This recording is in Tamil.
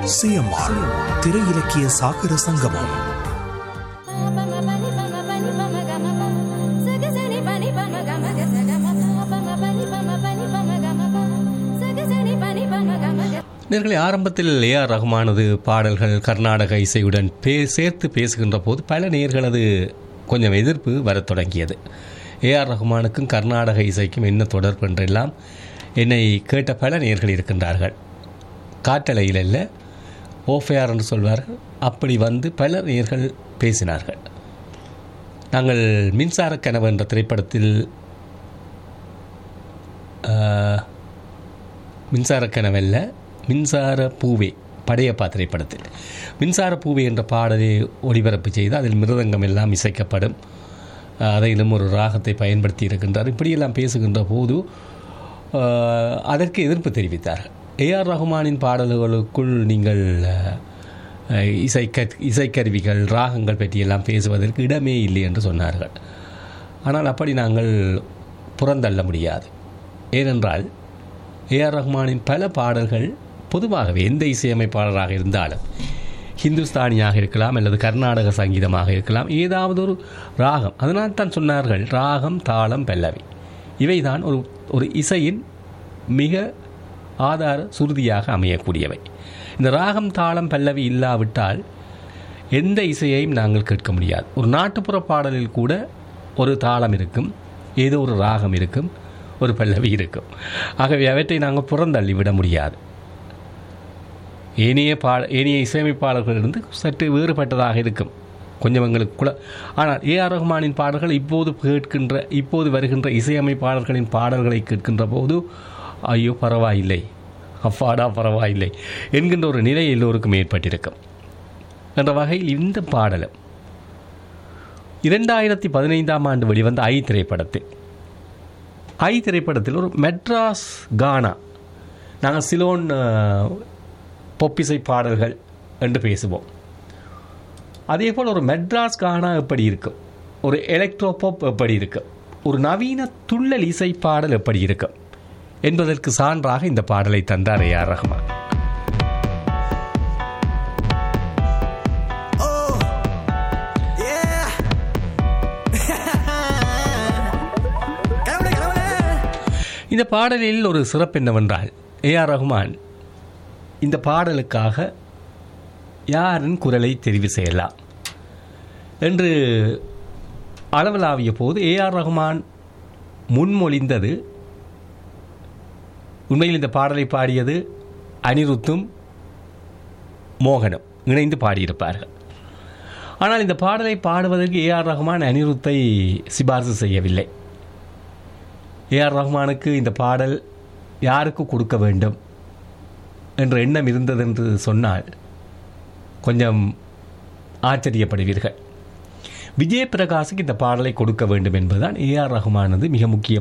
சிஎம்ஆர் திரை இலக்கிய சாகர சங்கமம் நேர்களை ஆரம்பத்தில் ஏஆர் ரஹ்மானது பாடல்கள் கர்நாடக இசையுடன் பே சேர்த்து பேசுகின்ற போது பல நேர்களது கொஞ்சம் எதிர்ப்பு வரத் தொடங்கியது ஏஆர் ரஹ்மானுக்கும் கர்நாடக இசைக்கும் என்ன தொடர்பு என்றெல்லாம் என்னை கேட்ட பல நேர்கள் இருக்கின்றார்கள் காற்றலையில் அல்ல ஓஃபேஆர் என்று சொல்வார்கள் அப்படி வந்து பல நேர்கள் பேசினார்கள் நாங்கள் மின்சார கனவு என்ற திரைப்படத்தில் ஆஹ், மின்சார கனவல்ல மின்சார பூவே படையப்பா திரைப்படத்தில் மின்சார பூவே என்ற பாடலை ஒளிபரப்பு செய்து அதில் மிருதங்கம் எல்லாம் இசைக்கப்படும் அஹ், அதிலும் ஒரு ராகத்தை பயன்படுத்தி இருக்கின்றார் இப்படியெல்லாம் பேசுகின்ற போது அஹ், அதற்கு எதிர்ப்பு தெரிவித்தார்கள் ஏஆர் ரஹ்மானின் பாடல்களுக்குள் நீங்கள் அஹ், இசைக்க இசைக்கருவிகள் ராகங்கள் பற்றியெல்லாம் பேசுவதற்கு இடமே இல்லை என்று சொன்னார்கள் ஆனால் அப்படி நாங்கள் புறந்தள்ள முடியாது ஏனென்றால் ஏஆர் ரஹ்மானின் பல பாடல்கள் பொதுவாகவே எந்த இசையமைப்பாளராக இருந்தாலும் ஹிந்துஸ்தானியாக இருக்கலாம் அல்லது கர்நாடக சங்கீதமாக இருக்கலாம் ஏதாவது ஒரு ராகம் அதனால் தான் சொன்னார்கள் ராகம் தாளம் பல்லவி இவைதான் ஒரு ஒரு இசையின் மிக ஆதார சுருதியாக அமையக்கூடியவை இந்த ராகம் தாளம் பல்லவி இல்லாவிட்டால் எந்த இசையையும் நாங்கள் கேட்க முடியாது ஒரு நாட்டுப்புற பாடலில் கூட ஒரு தாளம் இருக்கும் ஏதோ ஒரு ராகம் இருக்கும் ஒரு பல்லவி இருக்கும் ஆகவே அவற்றை நாங்கள் புறந்தள்ளி விட முடியாது ஏனைய பா ஏனைய இசையமைப்பாளர்களிலிருந்து சற்று வேறுபட்டதாக இருக்கும் கொஞ்சம் எங்களுக்கு குல ஆனால் ஏஆர் ரஹ்மானின் பாடல்கள் இப்போது கேட்கின்ற இப்போது வருகின்ற இசையமைப்பாளர்களின் பாடல்களை கேட்கின்ற போது ஐயோ பரவாயில்லை அப்பாடா பரவாயில்லை என்கின்ற ஒரு நிலை எல்லோருக்கும் ஏற்பட்டிருக்கும் என்ற வகையில் இந்த பாடலும் இரண்டாயிரத்தி பதினைந்தாம் ஆண்டு வெளிவந்த ஐ திரைப்படத்தில் ஐ திரைப்படத்தில் ஒரு மெட்ராஸ் கானா நாங்கள் சிலோன் அஹ், பொப்பிசை பாடல்கள் என்று பேசுவோம் அதே போல் ஒரு மெட்ராஸ் கானா எப்படி இருக்கும் ஒரு எலக்ட்ரோ பாப் எப்படி இருக்கும் ஒரு நவீன துள்ளல் இசை பாடல் எப்படி இருக்கும் என்பதற்கு சான்றாக இந்த பாடலை தந்தார் ஏஆர் ரஹ்மான் Oh, yeah. கடவுளே கடவுளே இந்த பாடலில் ஒரு சிறப்பு என்னவென்றால் ஏஆர் ரஹ்மான் இந்த பாடலுக்காக யாரின் குரலை தெரிவு செய்யலாம் என்று அளவலாவிய போது ஏஆர் ரஹ்மான் முன்மொழிந்தது உண்மையில் இந்த பாடலை பாடியது அனிருத்தும் மோகனும் இணைந்து பாடியிருப்பார்கள் ஆனால் இந்த பாடலை பாடுவதற்கு ஏஆர் ரஹ்மான் அனிருத்தை சிபாரிசு செய்யவில்லை ஏஆர் ரஹ்மானுக்கு இந்த பாடல் யாருக்கு கொடுக்க வேண்டும் என்ற எண்ணம் இருந்தது என்று சொன்னால் கொஞ்சம் ஆச்சரியப்படுவீர்கள் விஜய் பிரகாஷுக்கு இந்த பாடலை கொடுக்க வேண்டும் என்பதுதான் ஏஆர் ரஹ்மானது மிக முக்கியமான